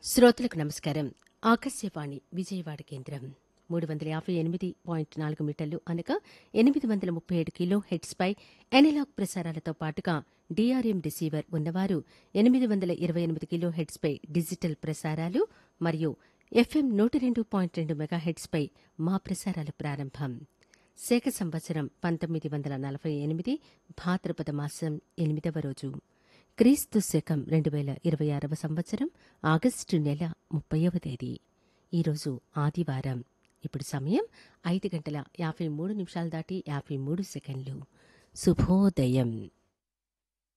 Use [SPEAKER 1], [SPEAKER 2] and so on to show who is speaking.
[SPEAKER 1] శ్రోతలకు నమస్కారం ఆకాశవాణి విజయవాడ కేంద్రం మూడు వందల యాభై ఎనిమిది పాయింట్ నాలుగు మీటర్లు అనగా ఎనిమిది వందల ముప్పై ఏడు కిలో హెడ్స్పై ఎనలాగ్ ప్రసారాలతో పాటుగా డీఆర్ఎం రిసీవర్ ఉన్నవారు ఎనిమిది వందల ఇరవై ఎనిమిది కిలో హెడ్స్పై డిజిటల్ ప్రసారాలు మరియు ఎఫ్ఎం నూట రెండు పాయింట్ రెండు మెగా హెడ్స్పై మా ప్రసారాలు ప్రారంభం శేఖ సంవత్సరం పంతొమ్మిది వందల నలభై ఎనిమిది భాద్రపద మాసం ఎనిమిదవ రోజు క్రీస్తు శకం రెండు వేల ఇరవై ఆరవ సంవత్సరం ఆగస్టు నెల ముప్పైవ తేదీ ఈరోజు ఆదివారం ఇప్పుడు సమయం ఐదు గంటల యాభై మూడు నిమిషాలు దాటి యాభై మూడు సెకండ్లు శుభోదయం